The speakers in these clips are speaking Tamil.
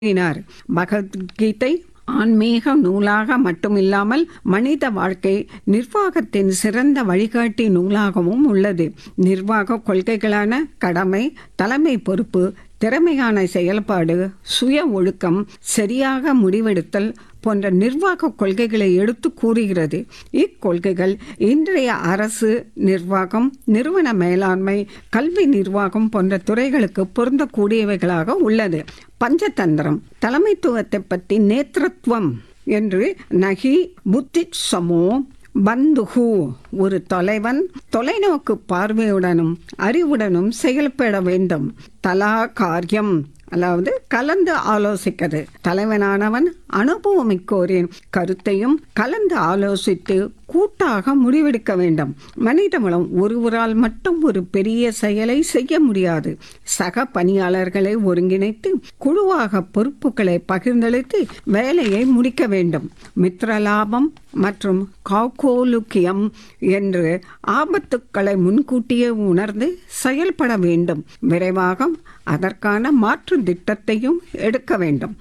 கூறினார் பகவத்கீதை ஆன்மீக நூலாக மட்டுமில்லாமல் மனித வாழ்க்கை நிர்வாகத்தின் சிறந்த வழிகாட்டி நூலாகவும் உள்ளது நிர்வாக கொள்கைகளான கடமை தலைமை பொறுப்பு திறமையான செயல்பாடு சுய ஒழுக்கம் சரியாக முடிவெடுத்தல் போன்ற நிர்வாக கொள்கைகளை எடுத்து கூறுகிறது இக்கொள்கைகள் இன்றைய அரசு நிர்வாகம் நிறுவன மேலாண்மை கல்வி நிர்வாகம் போன்ற துறைகளுக்கு பொருந்தக்கூடியவைகளாக உள்ளது பஞ்சதந்திரம் தலைமைத்துவத்தை பற்றி நேத்திரத்துவம் என்று நகி புத்தி சமோ பந்துகு ஒரு தலைவன் தொலைநோக்கு பார்வையுடனும் அறிவுடனும் செயல்பட வேண்டும் தலா காரியம் அதாவது கலந்து ஆலோசிக்கிறது தலைவனானவன் அனுபவமிக்கோரின் கருத்தையும் கலந்து ஆலோசித்து கூட்டாக முடிவெடுக்க வேண்டும் மனிதவளம் ஒருவரால் மட்டும் ஒரு பெரிய செயலை செய்ய முடியாது சக பணியாளர்களை ஒருங்கிணைத்து குழுவாக பொறுப்புகளை பகிர்ந்தளித்து வேலையை முடிக்க வேண்டும் மித்ரலாபம் மற்றும் காக்கோலுக்கியம் என்று ஆபத்துக்களை முன்கூட்டியே உணர்ந்து செயல்பட வேண்டும் விரைவாக அதற்கான மாற்று திட்டத்தையும் எடுக்க வேண்டும்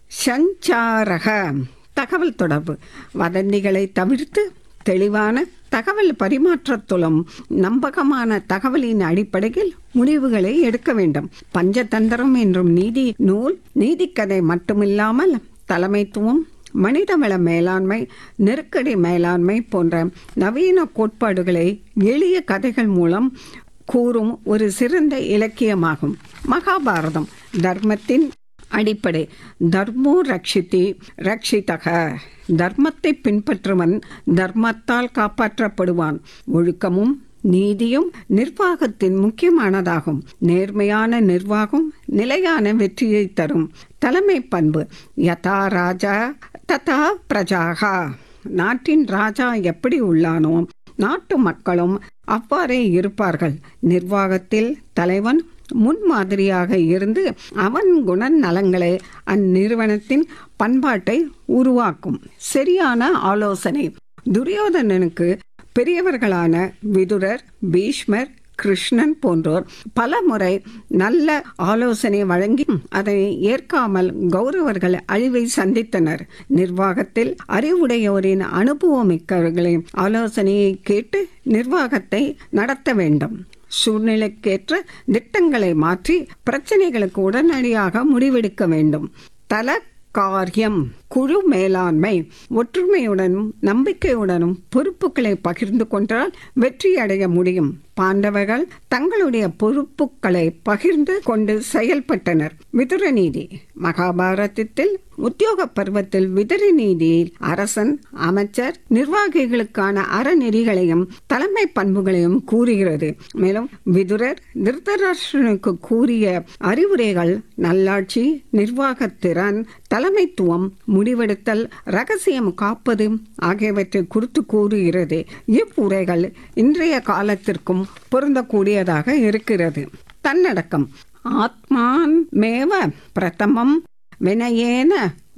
சஞ்சாரக தகவல் தொடர்பு வதந்திகளை தவிர்த்து தெளிவான தகவல் பரிமாற்றத்துலம் நம்பகமான தகவலின் அடிப்படையில் முடிவுகளை எடுக்க வேண்டும் பஞ்சதந்திரம் என்றும் நீதி நூல் நீதிக்கதை மட்டுமில்லாமல் தலைமைத்துவம் மனிதவள மேலாண்மை நெருக்கடி மேலாண்மை போன்ற நவீன கோட்பாடுகளை எளிய கதைகள் மூலம் கூறும் ஒரு சிறந்த இலக்கியமாகும் மகாபாரதம் தர்மத்தின் அடிப்படை தர்மோ ரக்ஷிதி ரக்ஷிதக தர்மத்தை பின்பற்றுவன் தர்மத்தால் காப்பாற்றப்படுவான் ஒழுக்கமும் நீதியும் நிர்வாகத்தின் முக்கியமானதாகும் நேர்மையான நிர்வாகம் நிலையான வெற்றியை தரும் தலைமை பண்பு யதா ராஜா ததா பிரஜாகா நாட்டின் ராஜா எப்படி உள்ளானோ நாட்டு மக்களும் அவ்வாறே இருப்பார்கள் நிர்வாகத்தில் தலைவன் முன்மாதிரியாக இருந்து அவன் குண நலங்களை அந்நிறுவனத்தின் பண்பாட்டை உருவாக்கும் சரியான ஆலோசனை துரியோதனனுக்கு பெரியவர்களான விதுரர் பீஷ்மர் கிருஷ்ணன் போன்றோர் பல முறை நல்ல ஆலோசனை வழங்கி அதை ஏற்காமல் கௌரவர்கள் அழிவை சந்தித்தனர் நிர்வாகத்தில் அறிவுடையோரின் அனுபவமிக்கவர்களின் ஆலோசனையை கேட்டு நிர்வாகத்தை நடத்த வேண்டும் சூழ்நிலைக்கேற்ற திட்டங்களை மாற்றி பிரச்சனைகளுக்கு உடனடியாக முடிவெடுக்க வேண்டும் தல காரியம் குழு மேலாண்மை ஒற்றுமையுடனும் நம்பிக்கையுடனும் பொறுப்புகளை பகிர்ந்து கொண்டால் வெற்றி அடைய முடியும் பாண்டவர்கள் தங்களுடைய பொறுப்புகளை பகிர்ந்து கொண்டு செயல்பட்டனர் விதுர நீதி மகாபாரதத்தில் உத்தியோக பருவத்தில் விதுர நீதியில் அரசன் அமைச்சர் நிர்வாகிகளுக்கான அறநெறிகளையும் தலைமை பண்புகளையும் கூறுகிறது மேலும் விதுரர் திருதராஷ்டனுக்கு கூறிய அறிவுரைகள் நல்லாட்சி நிர்வாகத்திறன் தலைமைத்துவம் முடிவெடுத்தல் ரகசியம் காப்பது ஆகியவற்றை குறித்து கூறுகிறது இவ்வுரைகள் இன்றைய காலத்திற்கும் பொருந்தக்கூடியதாக இருக்கிறது தன்னடக்கம் ஆத்மான் மேவ பிரதமம் வினயேன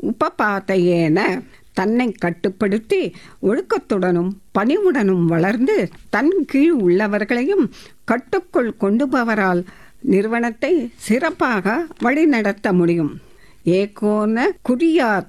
உபபாதையேன தன்னை கட்டுப்படுத்தி ஒழுக்கத்துடனும் பணிவுடனும் வளர்ந்து தன் கீழ் உள்ளவர்களையும் கட்டுக்குள் கொண்டுபவரால் நிறுவனத்தை சிறப்பாக வழிநடத்த முடியும் ஏகோன குறியாத்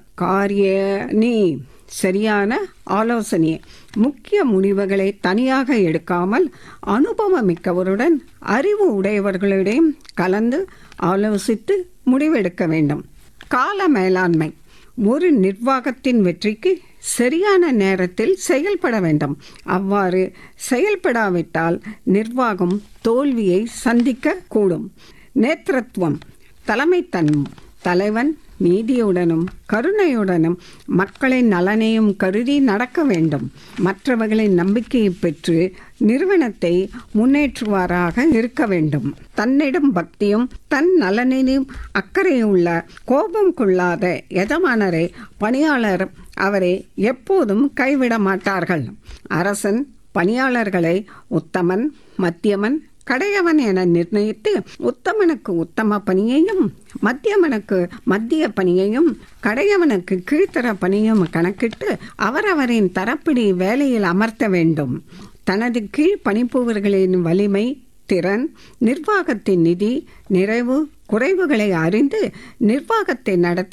காரியனி சரியான ஆலோசனை முக்கிய முடிவுகளை தனியாக எடுக்காமல் அனுபவமிக்கவருடன் அறிவு உடையவர்களிடையும் கலந்து ஆலோசித்து முடிவெடுக்க வேண்டும் கால மேலாண்மை ஒரு நிர்வாகத்தின் வெற்றிக்கு சரியான நேரத்தில் செயல்பட வேண்டும் அவ்வாறு செயல்படாவிட்டால் நிர்வாகம் தோல்வியை சந்திக்க கூடும் நேத்திரத்துவம் தலைமைத்தன்மை தலைவன் நீதியுடனும் கருணையுடனும் மக்களின் நலனையும் கருதி நடக்க வேண்டும் மற்றவர்களின் நம்பிக்கையை பெற்று நிறுவனத்தை முன்னேற்றுவாராக இருக்க வேண்டும் தன்னிடம் பக்தியும் தன் நலனிலும் அக்கறையுள்ள கோபம் கொள்ளாத எஜமானரை பணியாளர் அவரை எப்போதும் கைவிட மாட்டார்கள் அரசன் பணியாளர்களை உத்தமன் மத்தியமன் கடையவன் என நிர்ணயித்து உத்தமனுக்கு உத்தம பணியையும் மத்தியமனுக்கு மத்திய பணியையும் கடையவனுக்கு கீழ்த்தர பணியும் கணக்கிட்டு அவரவரின் தரப்படி வேலையில் அமர்த்த வேண்டும் தனது கீழ் பணிப்புவர்களின் வலிமை திறன் நிர்வாகத்தின் நிதி நிறைவு குறைவுகளை அறிந்து நிர்வாகத்தை நடத்தி